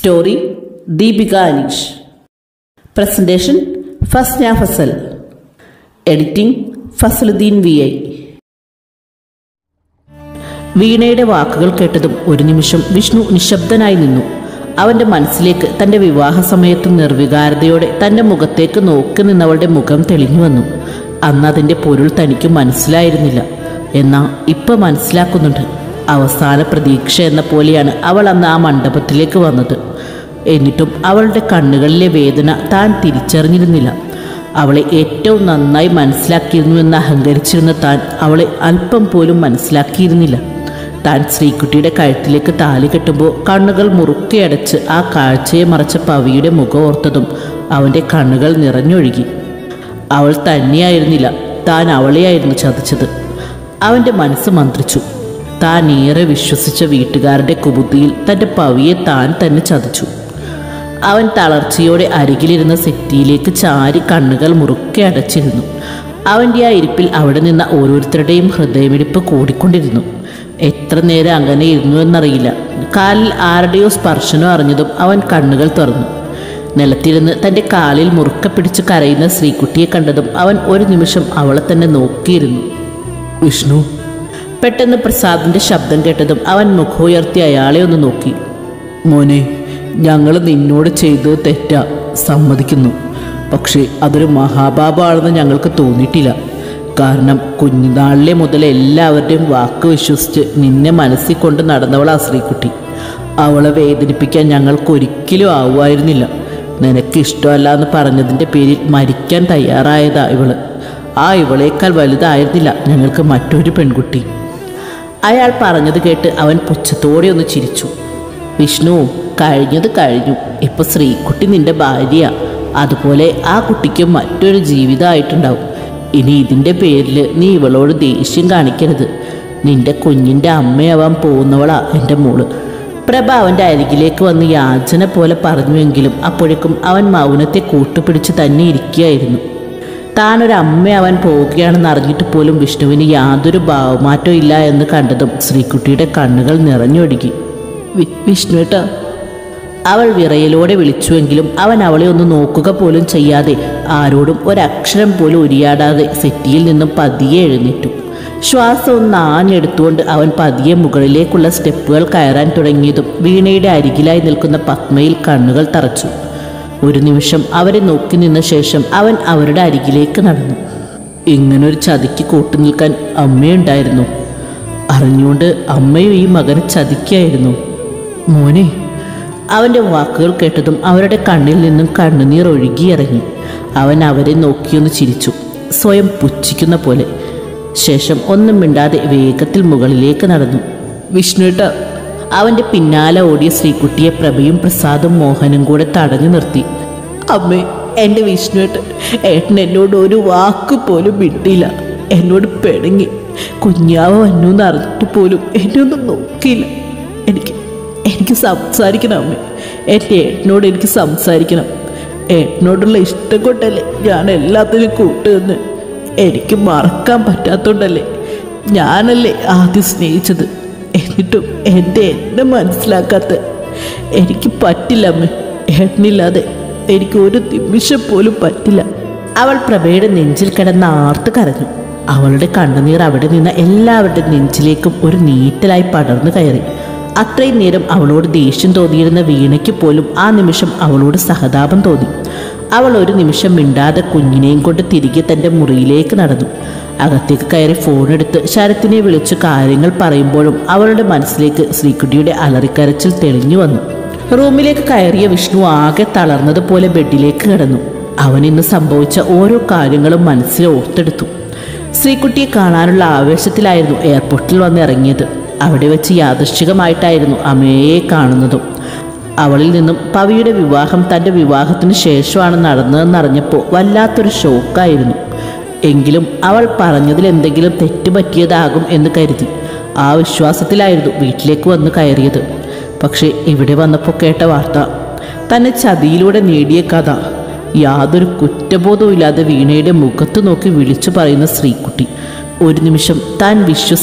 Story Deepika Aneesh presentation Fasna Fasal editing Fasaludheen V I വീണയുടെ വാക്കുകൾ കേട്ടതും ഒരു നിമിഷം വിഷ്ണു നിശബ്ദനായി നിന്നു അവന്റെ മനസ്സിലേക്ക് തന്റെ വിവാഹ സമയത്ത് നിർവികാരതയോടെ തന്റെ മുഖത്തേക്ക് നോക്കി നിന്നവളുടെ മുഖം തെളിഞ്ഞു വന്നു അന്ന് അതിന്റെ പൊരുൾ തനിക്ക് മനസ്സിലായിരുന്നില്ല എന്നാ ഇപ്പൊ മനസ്സിലാക്കുന്നുണ്ട് അവസാന പ്രതീക്ഷ എന്ന പോലെയാണ് അവൾ അന്ന് ആ മണ്ഡപത്തിലേക്ക് വന്നത് എന്നിട്ടും അവളുടെ കണ്ണുകളിലെ വേദന താൻ തിരിച്ചറിഞ്ഞിരുന്നില്ല അവളെ ഏറ്റവും നന്നായി മനസ്സിലാക്കിയിരുന്നുവെന്ന് അഹങ്കരിച്ചിരുന്ന താൻ അവളെ അല്പം പോലും മനസ്സിലാക്കിയിരുന്നില്ല താൻ ശ്രീകുട്ടിയുടെ കഴുത്തിലേക്ക് താലി കെട്ടുമ്പോൾ കണ്ണുകൾ മുറുക്കെ അടച്ച് ആ കാഴ്ചയെ മറച്ച പവിയുടെ മുഖം ഓർത്തതും അവൻ്റെ കണ്ണുകൾ നിറഞ്ഞൊഴുകി അവൾ തന്നെയായിരുന്നില്ല താൻ അവളെയായിരുന്നു ചതിച്ചത് അവൻ്റെ മനസ്സ് മന്ത്രിച്ചു താൻ ഏറെ വിശ്വസിച്ച വീട്ടുകാരുടെ കുബുദ്ധിയിൽ തൻ്റെ പവിയെ താൻ തന്നെ ചതിച്ചു അവൻ തളർച്ചയോടെ അരികിലിരുന്ന സെറ്റിയിലേക്ക് ചാരി കണ്ണുകൾ മുറുക്കെ അടച്ചിരുന്നു അവൻ്റെ ആ ഇരിപ്പിൽ അവിടെ നിന്ന ഓരോരുത്തരുടെയും ഹൃദയമിടിപ്പ് കൂടിക്കൊണ്ടിരുന്നു എത്ര നേരം അങ്ങനെ ഇരുന്നു എന്നറിയില്ല കാലിൽ ആരുടെയോ സ്പർശനം അറിഞ്ഞതും അവൻ കണ്ണുകൾ തുറന്നു നിലത്തിരുന്ന് തൻ്റെ കാലിൽ മുറുക്കെ പിടിച്ച് കരയുന്ന ശ്രീകുട്ടിയെ കണ്ടതും അവൻ ഒരു നിമിഷം അവളെ തന്നെ നോക്കിയിരുന്നു വിഷ്ണു പെട്ടെന്ന് പ്രസാദിന്റെ ശബ്ദം കേട്ടതും അവൻ മുഖമുയർത്തി അയാളെ ഒന്ന് നോക്കി മോനെ ഞങ്ങൾ നിന്നോട് ചെയ്തത് തെറ്റാ സമ്മതിക്കുന്നു പക്ഷേ അതൊരു മഹാപാപമാണെന്ന് ഞങ്ങൾക്ക് തോന്നിയിട്ടില്ല കാരണം കുഞ്ഞുനാളിലെ മുതൽ എല്ലാവരുടെയും വാക്ക് വിശ്വസിച്ച് നിന്നെ മനസ്സിൽ കൊണ്ട് നടന്നവളാ ശ്രീകുട്ടി അവളെ വേദനിപ്പിക്കാൻ ഞങ്ങൾക്ക് ഒരിക്കലും ആവുമായിരുന്നില്ല നിനക്ക് ഇഷ്ടമല്ല എന്ന് പറഞ്ഞതിൻ്റെ പേരിൽ മരിക്കാൻ തയ്യാറായതാ ഇവള് ആ ഇവളേക്കാൾ വലുതായിരുന്നില്ല ഞങ്ങൾക്ക് മറ്റൊരു പെൺകുട്ടി അയാൾ പറഞ്ഞത് കേട്ട് അവൻ പുച്ഛത്തോടെ ഒന്ന് ചിരിച്ചു വിഷ്ണു കഴിഞ്ഞത് കഴിഞ്ഞു ഇപ്പൊ ശ്രീകുട്ടി നിന്റെ ഭാര്യ അതുപോലെ ആ കുട്ടിക്ക് മറ്റൊരു ജീവിതമായിട്ടുണ്ടാവും ഇനി ഇതിൻ്റെ പേരിൽ നീ ഇവളോട് ദേഷ്യം കാണിക്കരുത് നിന്റെ കുഞ്ഞിൻ്റെ അമ്മയാവാൻ പോകുന്നവളാ എൻ്റെ മോള് പ്രഭ അവൻ്റെ അരികിലേക്ക് വന്ന് യാചന പോലെ പറഞ്ഞുവെങ്കിലും അപ്പോഴേക്കും അവൻ മൗനത്തെ കൂട്ടുപിടിച്ച് തന്നെ ഇരിക്കുകയായിരുന്നു താനൊരു അമ്മയാവാൻ പോവുകയാണെന്ന് അറിഞ്ഞിട്ട് പോലും വിഷ്ണുവിന് യാതൊരു ഭാവമാറ്റവും ഇല്ല എന്ന് കണ്ടതും ശ്രീകുട്ടിയുടെ കണ്ണുകൾ നിറഞ്ഞൊഴുകി വി- വിഷ്ണുവേട്ടാ അവൾ വിറയലോടെ വിളിച്ചുവെങ്കിലും അവൻ അവളെ ഒന്ന് നോക്കുക പോലും ചെയ്യാതെ ആരോടും ഒരക്ഷരം പോലും ഉരിയാടാതെ സെറ്റിയിൽ നിന്നും പതിയെ എഴുന്നേറ്റു ശ്വാസം ഒന്ന് ആഞ്ഞെടുത്തുകൊണ്ട് അവൻ പതിയെ മുകളിലേക്കുള്ള സ്റ്റെപ്പുകൾ കയറാൻ തുടങ്ങിയതും വീണയുടെ അരികിലായി നിൽക്കുന്ന പത്മയിൽ കണ്ണുകൾ തറച്ചു ഒരു നിമിഷം അവരെ നോക്കി നിന്ന ശേഷം അവൻ അവരുടെ അരികിലേക്ക് നടന്നു ഇങ്ങനൊരു ചതിക്ക് കൂട്ടു നിൽക്കാൻ അമ്മയുണ്ടായിരുന്നു അറിഞ്ഞുകൊണ്ട് അമ്മയും ഈ മകനെ ചതിക്കായിരുന്നു മോനെ അവൻ്റെ വാക്കുകൾ കേട്ടതും അവരുടെ കണ്ണിൽ നിന്നും കണ്ണുനീർ ഒഴുകിയിറങ്ങി അവൻ അവരെ നോക്കിയൊന്ന് ചിരിച്ചു സ്വയം പുച്ഛിക്കുന്ന പോലെ ശേഷം ഒന്നും മിണ്ടാതെ വേഗത്തിൽ മുകളിലേക്ക് നടന്നു വിഷ്ണുവേട്ട അവൻ്റെ പിന്നാലെ ഓടിയ ശ്രീകുട്ടിയെ പ്രഭയും പ്രസാദും മോഹനും കൂടെ തടഞ്ഞു നിർത്തി അമ്മേ എൻ്റെ വിഷ്ണുവേട്ടൻ ഏട്ടൻ എന്നോട് ഒരു വാക്ക് പോലും വിട്ടില്ല എന്നോട് പിണങ്ങി കുഞ്ഞാവ് വന്നു എന്ന് അറിഞ്ഞിട്ട് പോലും എന്നെ ഒന്നും നോക്കിയില്ല എനിക്ക് എനിക്ക് സംസാരിക്കണം അമ്മേ എൻ്റെ ഏട്ടനോട് എനിക്ക് സംസാരിക്കണം ഏട്ടനോടുള്ള ഇഷ്ടം കൊണ്ടല്ലേ ഞാൻ എല്ലാത്തിനും കൂട്ടുനിന്ന് എനിക്ക് മറക്കാൻ പറ്റാത്തോണ്ടല്ലേ ഞാനല്ലേ ആദ്യം സ്നേഹിച്ചത് എന്നിട്ടും എൻ്റെ എന്നെ മനസ്സിലാക്കാത്ത എനിക്ക് പറ്റില്ല അമ്മ ഏട്ടനില്ലാതെ എനിക്ക് ഒരു നിമിഷം പോലും പറ്റില്ല അവൾ പ്രഭയുടെ നെഞ്ചിൽ കിടന്ന് ആർത്ത് കരഞ്ഞു അവളുടെ കണ്ണുനീർ അവിടെ നിന്ന് എല്ലാവരുടെ നെഞ്ചിലേക്കും ഒരു നീറ്റലായി പടർന്നു കയറി അത്രയും നേരം അവളോട് ദേഷ്യം തോന്നിയിരുന്ന വീണയ്ക്ക് പോലും ആ നിമിഷം അവളോട് സഹതാപം തോന്നി അവൾ ഒരു നിമിഷം മിണ്ടാതെ കുഞ്ഞിനെയും കൊണ്ട് തിരികെ തൻ്റെ മുറിയിലേക്ക് നടന്നു അകത്തേക്ക് കയറി ഫോണെടുത്ത് ശരത്തിനെ വിളിച്ച് കാര്യങ്ങൾ പറയുമ്പോഴും അവളുടെ മനസ്സിലേക്ക് ശ്രീകുട്ടിയുടെ അലറിക്കരച്ചിൽ തെളിഞ്ഞു വന്നു റൂമിലേക്ക് കയറിയ വിഷ്ണു ആകെ തളർന്നതുപോലെ ബെഡിലേക്ക് കിടന്നു അവൻ ഇന്ന് സംഭവിച്ച ഓരോ കാര്യങ്ങളും മനസ്സിൽ ഓർത്തെടുത്തു ശ്രീകുട്ടിയെ കാണാനുള്ള ആവേശത്തിലായിരുന്നു എയർപോർട്ടിൽ വന്ന് ഇറങ്ങിയത് അവിടെ വെച്ച് യാദൃശ്ചികമായിട്ടായിരുന്നു അമ്മയെ കാണുന്നതും അവളിൽ നിന്നും പവിയുടെ വിവാഹം തൻ്റെ വിവാഹത്തിന് ശേഷമാണ് നടന്നതെന്നറിഞ്ഞപ്പോൾ വല്ലാത്തൊരു ഷോക്കായിരുന്നു എങ്കിലും അവൾ പറഞ്ഞതിൽ എന്തെങ്കിലും തെറ്റ് പറ്റിയതാകും എന്ന് കരുതി ആ വിശ്വാസത്തിലായിരുന്നു വീട്ടിലേക്ക് വന്ന് കയറിയത് പക്ഷേ ഇവിടെ വന്നപ്പോൾ കേട്ട വാർത്ത തന്നെ ചതിയിലൂടെ നേടിയ കഥ യാതൊരു കുറ്റബോധവും ഇല്ലാതെ വീണയുടെ മുഖത്ത് നോക്കി വിളിച്ചു പറയുന്ന ശ്രീകുട്ടി ഒരു നിമിഷം താൻ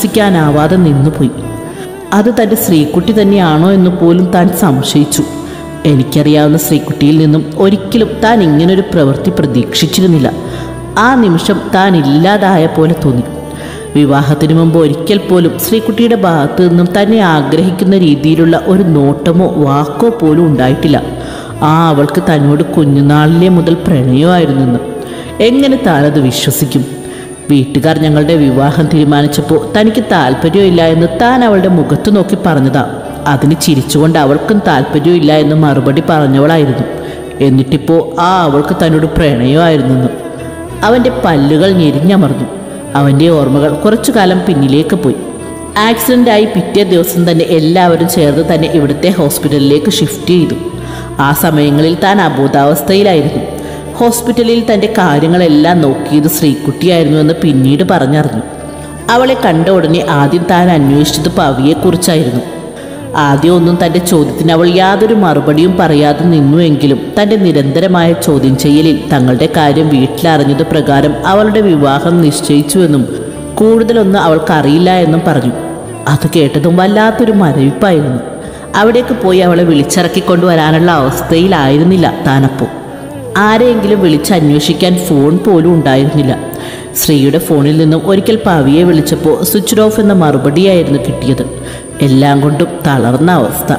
വിശ്വസിക്കാനാവാതെ നിന്നുപോയി അത് തൻ്റെ ശ്രീകുട്ടി തന്നെയാണോ എന്ന് പോലും താൻ സംശയിച്ചു എനിക്കറിയാവുന്ന ശ്രീകുട്ടിയിൽ നിന്നും ഒരിക്കലും താൻ ഇങ്ങനൊരു പ്രവൃത്തി പ്രതീക്ഷിച്ചിരുന്നില്ല ആ നിമിഷം താൻ ഇല്ലാതായ പോലെ തോന്നി വിവാഹത്തിനു മുമ്പ് ഒരിക്കൽ പോലും ശ്രീകുട്ടിയുടെ ഭാഗത്തു നിന്നും തന്നെ ആഗ്രഹിക്കുന്ന രീതിയിലുള്ള ഒരു നോട്ടമോ വാക്കോ പോലും ഉണ്ടായിട്ടില്ല ആ അവൾക്ക് തന്നോട് കുഞ്ഞുനാളിലെ മുതൽ പ്രണയമായിരുന്നെന്ന് എങ്ങനെ താനത് വിശ്വസിക്കും വീട്ടുകാർ ഞങ്ങളുടെ വിവാഹം തീരുമാനിച്ചപ്പോൾ തനിക്ക് താല്പര്യമില്ല എന്ന് താൻ അവളുടെ മുഖത്ത് നോക്കി പറഞ്ഞതാ അതിന് ചിരിച്ചുകൊണ്ട് അവൾക്കും താല്പര്യമില്ല എന്ന് മറുപടി പറഞ്ഞവളായിരുന്നു എന്നിട്ടിപ്പോൾ ആ അവൾക്ക് തന്നോട് പ്രണയമായിരുന്നെന്ന് അവൻ്റെ പല്ലുകൾ ഞെരിഞ്ഞമർന്നു അവൻ്റെ ഓർമ്മകൾ കുറച്ചു കാലം പിന്നിലേക്ക് പോയി ആക്സിഡൻ്റായി പിറ്റേ ദിവസം തന്നെ എല്ലാവരും ചേർന്ന് തന്നെ ഇവിടുത്തെ ഹോസ്പിറ്റലിലേക്ക് ഷിഫ്റ്റ് ചെയ്തു ആ സമയങ്ങളിൽ താൻ അബോധാവസ്ഥയിലായിരുന്നു ഹോസ്പിറ്റലിൽ തൻ്റെ കാര്യങ്ങളെല്ലാം നോക്കിയത് ശ്രീകുട്ടിയായിരുന്നുവെന്ന് പിന്നീട് പറഞ്ഞറിഞ്ഞു അവളെ കണ്ട ഉടനെ ആദ്യം താൻ അന്വേഷിച്ചത് പവിയെക്കുറിച്ചായിരുന്നു ആദ്യം ഒന്നും തൻ്റെ ചോദ്യത്തിന് അവൾ യാതൊരു മറുപടിയും പറയാതെ നിന്നുവെങ്കിലും തൻ്റെ നിരന്തരമായ ചോദ്യം ചെയ്യലിൽ തങ്ങളുടെ കാര്യം വീട്ടിലറിഞ്ഞത് പ്രകാരം അവളുടെ വിവാഹം നിശ്ചയിച്ചുവെന്നും കൂടുതലൊന്നും അവൾക്കറിയില്ല എന്നും പറഞ്ഞു അത് കേട്ടതും വല്ലാത്തൊരു മരവിപ്പായിരുന്നു അവിടേക്ക് പോയി അവളെ വിളിച്ചിറക്കിക്കൊണ്ടുവരാനുള്ള അവസ്ഥയിലായിരുന്നില്ല താനപ്പോൾ ആരെയെങ്കിലും വിളിച്ച് അന്വേഷിക്കാൻ ഫോൺ പോലും ഉണ്ടായിരുന്നില്ല ശ്രീയുടെ ഫോണിൽ നിന്നും ഒരിക്കൽ പവിയെ വിളിച്ചപ്പോൾ സ്വിച്ച് ഓഫ് എന്ന മറുപടിയായിരുന്നു കിട്ടിയത് എല്ലാം കൊണ്ടും തളർന്ന അവസ്ഥ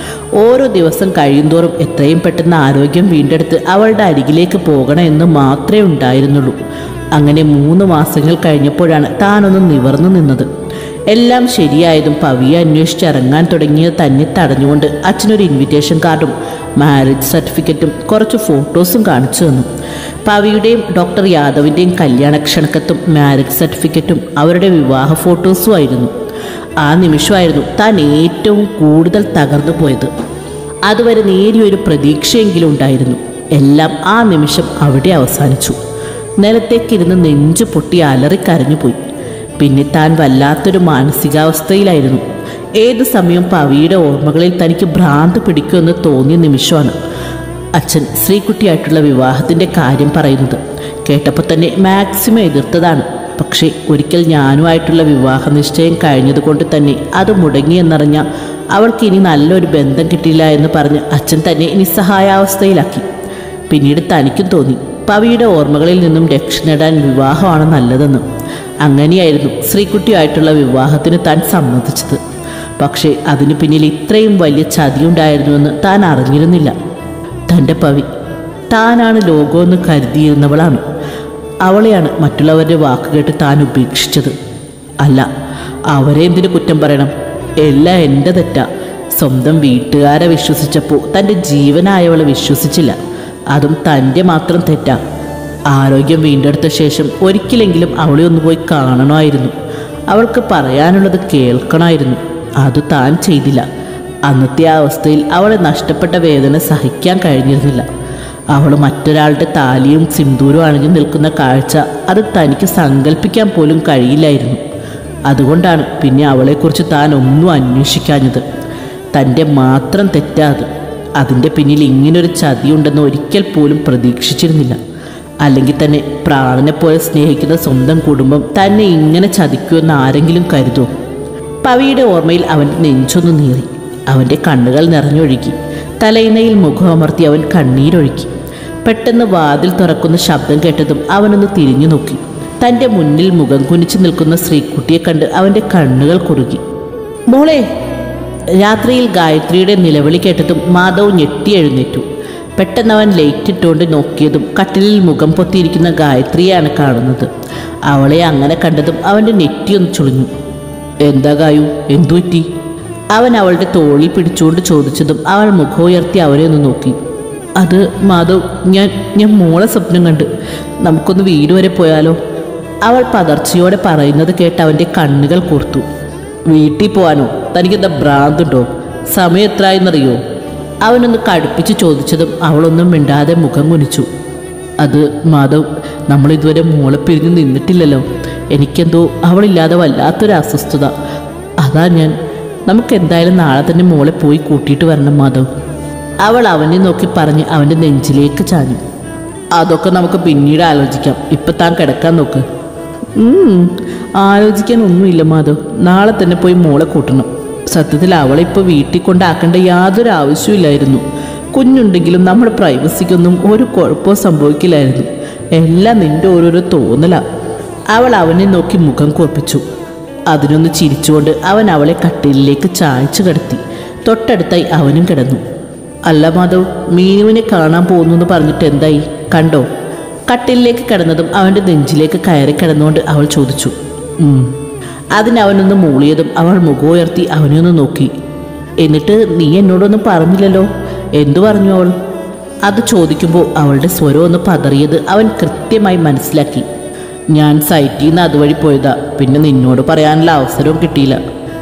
ഓരോ ദിവസം കഴിയുന്തോറും എത്രയും പെട്ടെന്ന് ആരോഗ്യം വീണ്ടെടുത്ത് അവളുടെ അരികിലേക്ക് പോകണമെന്ന് മാത്രമേ ഉണ്ടായിരുന്നുള്ളൂ അങ്ങനെ മൂന്ന് മാസങ്ങൾ കഴിഞ്ഞപ്പോഴാണ് താനൊന്ന് നിവർന്നു നിന്നത് എല്ലാം ശരിയായതും പവിയെ അന്വേഷിച്ച് ഇറങ്ങാൻ തുടങ്ങിയത് തന്നെ തടഞ്ഞുകൊണ്ട് അച്ഛനൊരു ഇൻവിറ്റേഷൻ കാർഡും മാരേജ് സർട്ടിഫിക്കറ്റും കുറച്ച് ഫോട്ടോസും കാണിച്ചു തന്നു പവിയുടെയും ഡോക്ടർ യാദവിൻ്റെയും കല്യാണ ക്ഷണക്കത്തും മാരേജ് സർട്ടിഫിക്കറ്റും അവരുടെ വിവാഹ ഫോട്ടോസും ആയിരുന്നു ആ നിമിഷമായിരുന്നു താൻ ഏറ്റവും കൂടുതൽ തകർന്നു പോയത് അതുവരെ നേരിയൊരു പ്രതീക്ഷയെങ്കിലും ഉണ്ടായിരുന്നു എല്ലാം ആ നിമിഷം അവിടെ അവസാനിച്ചു നിലത്തേക്കിരുന്ന് നെഞ്ചു പൊട്ടി അലറിക്കരഞ്ഞുപോയി പിന്നെ താൻ വല്ലാത്തൊരു മാനസികാവസ്ഥയിലായിരുന്നു ഏത് സമയം പവിയുടെ ഓർമ്മകളിൽ തനിക്ക് ഭ്രാന്ത് പിടിക്കുമെന്ന് തോന്നിയ നിമിഷമാണ് അച്ഛൻ ശ്രീകുട്ടിയായിട്ടുള്ള വിവാഹത്തിൻ്റെ കാര്യം പറയുന്നത് കേട്ടപ്പോൾ തന്നെ മാക്സിമം എതിർത്തതാണ് പക്ഷേ ഒരിക്കൽ ഞാനുമായിട്ടുള്ള വിവാഹ നിശ്ചയം കഴിഞ്ഞതുകൊണ്ട് തന്നെ അത് മുടങ്ങിയെന്നറിഞ്ഞ അവൾക്ക് ഇനി നല്ലൊരു ബന്ധം കിട്ടില്ല എന്ന് പറഞ്ഞ് അച്ഛൻ തന്നെ നിസ്സഹായാവസ്ഥയിലാക്കി പിന്നീട് തനിക്കും തോന്നി പവിയുടെ ഓർമ്മകളിൽ നിന്നും രക്ഷ നേടാൻ വിവാഹമാണ് നല്ലതെന്ന് അങ്ങനെയായിരുന്നു ശ്രീകുട്ടിയായിട്ടുള്ള വിവാഹത്തിന് താൻ സമ്മതിച്ചത് പക്ഷേ അതിനു പിന്നിൽ ഇത്രയും വലിയ ചതിയുണ്ടായിരുന്നുവെന്ന് താൻ അറിഞ്ഞിരുന്നില്ല തൻ്റെ പവി താനാണ് ലോകമെന്ന് കരുതിയിരുന്നവളാണ് അവളെയാണ് മറ്റുള്ളവരുടെ വാക്ക് കേട്ട് താൻ ഉപേക്ഷിച്ചത് അല്ല അവരെ എന്തിനു കുറ്റം പറയണം എല്ലാം എൻ്റെ തെറ്റാ സ്വന്തം വീട്ടുകാരെ വിശ്വസിച്ചപ്പോൾ തൻ്റെ ജീവനായവളെ വിശ്വസിച്ചില്ല അതും തൻ്റെ മാത്രം തെറ്റാ ആരോഗ്യം വീണ്ടെടുത്ത ശേഷം ഒരിക്കലെങ്കിലും അവളെ ഒന്ന് പോയി കാണണമായിരുന്നു അവൾക്ക് പറയാനുള്ളത് കേൾക്കണമായിരുന്നു അത് താൻ ചെയ്തില്ല അന്നത്തെ ആ അവസ്ഥയിൽ അവളെ നഷ്ടപ്പെട്ട വേദന സഹിക്കാൻ കഴിഞ്ഞിരുന്നില്ല അവൾ മറ്റൊരാളുടെ താലിയും സിന്ദൂരും അണിഞ്ഞു നിൽക്കുന്ന കാഴ്ച അത് തനിക്ക് സങ്കല്പിക്കാൻ പോലും കഴിയില്ലായിരുന്നു അതുകൊണ്ടാണ് പിന്നെ അവളെക്കുറിച്ച് താൻ ഒന്നും അന്വേഷിക്കാഞ്ഞത് തൻ്റെ മാത്രം തെറ്റാത് അതിൻ്റെ പിന്നിൽ ഇങ്ങനൊരു ചതിയുണ്ടെന്ന് ഒരിക്കൽ പോലും പ്രതീക്ഷിച്ചിരുന്നില്ല അല്ലെങ്കിൽ തന്നെ പ്രാണനെപ്പോലെ സ്നേഹിക്കുന്ന സ്വന്തം കുടുംബം തന്നെ ഇങ്ങനെ ചതിക്കുമെന്ന് ആരെങ്കിലും കരുതുമോ പവിയുടെ ഓർമ്മയിൽ അവൻ്റെ നെഞ്ചൊന്നു നീറി അവൻ്റെ കണ്ണുകൾ നിറഞ്ഞൊഴുകി തലയിണയിൽ മുഖമമർത്തി അവൻ കണ്ണീരൊഴുക്കി പെട്ടെന്ന് വാതിൽ തുറക്കുന്ന ശബ്ദം കേട്ടതും അവനൊന്ന് തിരിഞ്ഞു നോക്കി തൻ്റെ മുന്നിൽ മുഖം കുനിച്ചു നിൽക്കുന്ന സ്ത്രീക്കുട്ടിയെ കണ്ട് അവൻ്റെ കണ്ണുകൾ കുറുകി മോളെ രാത്രിയിൽ ഗായത്രിയുടെ നിലവിളി കേട്ടതും മാധവ് ഞെട്ടി എഴുന്നേറ്റു പെട്ടെന്ന് അവൻ ലൈറ്റ് ഇട്ടുകൊണ്ട് നോക്കിയതും കട്ടിലിൽ മുഖം പൊത്തിയിരിക്കുന്ന ഗായത്രിയാണ് കാണുന്നത് അവളെ അങ്ങനെ കണ്ടതും അവൻ്റെ നെറ്റിയൊന്ന് ചുളിഞ്ഞു എന്താ ഗായു എന്തു പറ്റി അവൻ അവളുടെ തോളിൽ പിടിച്ചുകൊണ്ട് ചോദിച്ചതും അവൾ മുഖം ഉയർത്തി അവരെ ഒന്ന് നോക്കി അത് മാധവ് ഞാൻ ഞാൻ മോളെ സ്വപ്നം കണ്ട് നമുക്കൊന്ന് വീട് വരെ പോയാലോ അവൾ പതർച്ചയോടെ പറയുന്നത് കേട്ട് അവൻ്റെ കണ്ണുകൾ കൂർത്തു വീട്ടിൽ പോവാനോ തനിക്കെന്താ ഭ്രാന്തുണ്ടോ സമയം എത്രയെന്നറിയോ അവനൊന്ന് കടുപ്പിച്ച് ചോദിച്ചതും അവളൊന്നും മിണ്ടാതെ മുഖം കുനിച്ചു അത് മാധവ് നമ്മൾ ഇതുവരെ മോളെ പിരിഞ്ഞ് നിന്നിട്ടില്ലല്ലോ എനിക്കെന്തോ അവളില്ലാതെ വല്ലാത്തൊരു അസ്വസ്ഥത അതാ ഞാൻ നമുക്ക് എന്തായാലും നാളെ തന്നെ മോളെ പോയി കൂട്ടിയിട്ട് വരണം മാധവ് അവൾ അവനെ നോക്കി പറഞ്ഞ് അവൻ്റെ നെഞ്ചിലേക്ക് ചാഞ്ഞു അതൊക്കെ നമുക്ക് പിന്നീട് ആലോചിക്കാം ഇപ്പം താൻ കിടക്കാൻ നോക്ക് ഉം, ആലോചിക്കാൻ ഒന്നുമില്ല മാധവ് നാളെ തന്നെ പോയി മോളെ കൂട്ടണം സത്യത്തിൽ അവളെ ഇപ്പോൾ വീട്ടിൽ കൊണ്ടാക്കേണ്ട യാതൊരു ആവശ്യമില്ലായിരുന്നു കുഞ്ഞുണ്ടെങ്കിലും നമ്മുടെ പ്രൈവസിക്കൊന്നും ഒരു കുഴപ്പവും സംഭവിക്കില്ലായിരുന്നു എല്ലാം നിന്റെ ഓരോരോ തോന്നലാ അവൾ അവനെ നോക്കി മുഖം കുറിപ്പിച്ചു അതിനൊന്ന് ചിരിച്ചുകൊണ്ട് അവൻ അവളെ കട്ടിലിലേക്ക് ചായച്ചു കിടത്തി തൊട്ടടുത്തായി അവനും കിടന്നു അല്ല മാധവ് മീനുവിനെ കാണാൻ പോകുന്നു എന്ന് പറഞ്ഞിട്ട് എന്തായി കണ്ടോ കട്ടിലിലേക്ക് കിടന്നതും അവൻ്റെ നെഞ്ചിലേക്ക് കയറി കിടന്നുകൊണ്ട് അവൾ ചോദിച്ചു "ഉം." അതിനവനൊന്ന് മൂളിയതും അവൾ മുഖമുയർത്തി അവനെ ഒന്ന് നോക്കി എന്നിട്ട് നീ എന്നോടൊന്നും പറഞ്ഞില്ലല്ലോ എന്തു പറഞ്ഞു അവൾ അത് ചോദിക്കുമ്പോൾ അവളുടെ സ്വരം ഒന്ന് പതറിയത് അവൻ കൃത്യമായി മനസ്സിലാക്കി ഞാൻ സൈറ്റിൽ നിന്ന് അതുവഴി പോയതാ പിന്നെ നിന്നോട് പറയാനുള്ള അവസരവും കിട്ടിയില്ല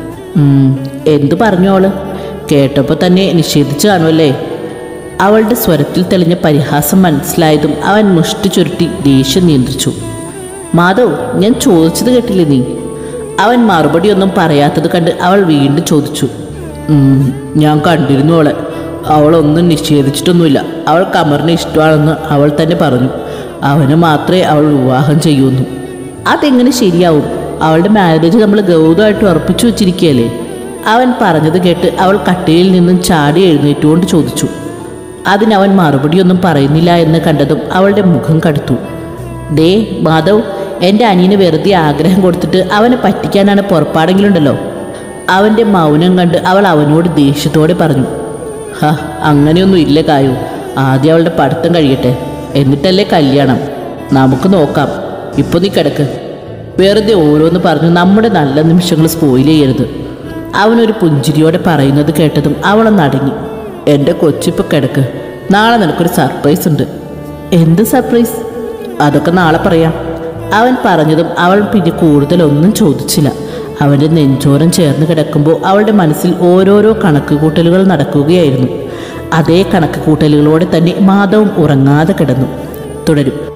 ഉം, എന്തു പറഞ്ഞു അവള് കേട്ടപ്പോൾ തന്നെ നിഷേധിച്ചു കാണുമല്ലേ അവളുടെ സ്വരത്തിൽ തെളിഞ്ഞ പരിഹാസം മനസ്സിലായതും അവൻ മുഷ്ടി ചുരുട്ടി ദേഷ്യം നിയന്ത്രിച്ചു മാധവ് ഞാൻ ചോദിച്ചത് കേട്ടില്ലേ നീ അവൻ മറുപടി ഒന്നും പറയാത്തത് കണ്ട് അവൾ വീണ്ടും ചോദിച്ചു "ഉം, ഞാൻ കണ്ടിരുന്നു അവളെ അവളൊന്നും നിഷേധിച്ചിട്ടൊന്നുമില്ല അവൾ കമറിനെ ഇഷ്ടമാണെന്ന് അവൾ തന്നെ പറഞ്ഞു അവനെ മാത്രമേ അവൾ വിവാഹം ചെയ്യുന്നു അതെങ്ങനെ ശരിയാവും അവളുടെ മാരേജ് നമ്മൾ ഗൗതമായിട്ട് ഉറപ്പിച്ചു വെച്ചിരിക്കുകയല്ലേ അവൻ പറഞ്ഞത് കേട്ട് അവൾ കട്ടിലിൽ നിന്നും ചാടി എഴുന്നേറ്റുകൊണ്ട് ചോദിച്ചു അതിനവൻ മറുപടിയൊന്നും പറയുന്നില്ല എന്ന് കണ്ടതും അവളുടെ മുഖം കടുത്തു ദേ മാധവ് എൻ്റെ അനിയന് വെറുതെ ആഗ്രഹം കൊടുത്തിട്ട് അവനെ പറ്റിക്കാനാണ് പുറപ്പാടെങ്കിലുണ്ടല്ലോ അവൻ്റെ മൗനം കണ്ട് അവൾ അവനോട് ദേഷ്യത്തോടെ പറഞ്ഞു ഹ അങ്ങനെയൊന്നും ഇല്ല കായു ആദ്യം അവളുടെ പഠിത്തം കഴിയട്ടെ എന്നിട്ടല്ലേ കല്യാണം നമുക്ക് നോക്കാം ഇപ്പൊ നീ കിടക്ക് വെറുതെ ഓരോന്ന് പറഞ്ഞു നമ്മുടെ നല്ല നിമിഷങ്ങൾ സ്പോയിൽ ചെയ്യരുത് അവനൊരു പുഞ്ചിരിയോടെ പറയുന്നത് കേട്ടതും അവളൊന്ന് അടങ്ങി എൻ്റെ കൊച്ചിപ്പോൾ കിടക്ക് നാളെ നിനക്കൊരു സർപ്രൈസ് ഉണ്ട് എന്ത് സർപ്രൈസ് അതൊക്കെ നാളെ പറയാം അവൻ പറഞ്ഞതും അവൾ പിന്നെ കൂടുതലൊന്നും ചോദിച്ചില്ല അവൻ്റെ നെഞ്ചോരം ചേർന്ന് കിടക്കുമ്പോൾ അവളുടെ മനസ്സിൽ ഓരോരോ കണക്കുകൂട്ടലുകൾ നടക്കുകയായിരുന്നു അതേ കണക്കുകൂട്ടലുകളോടെ തന്നെ മാധവും ഉറങ്ങാതെ കിടന്നു തുടരും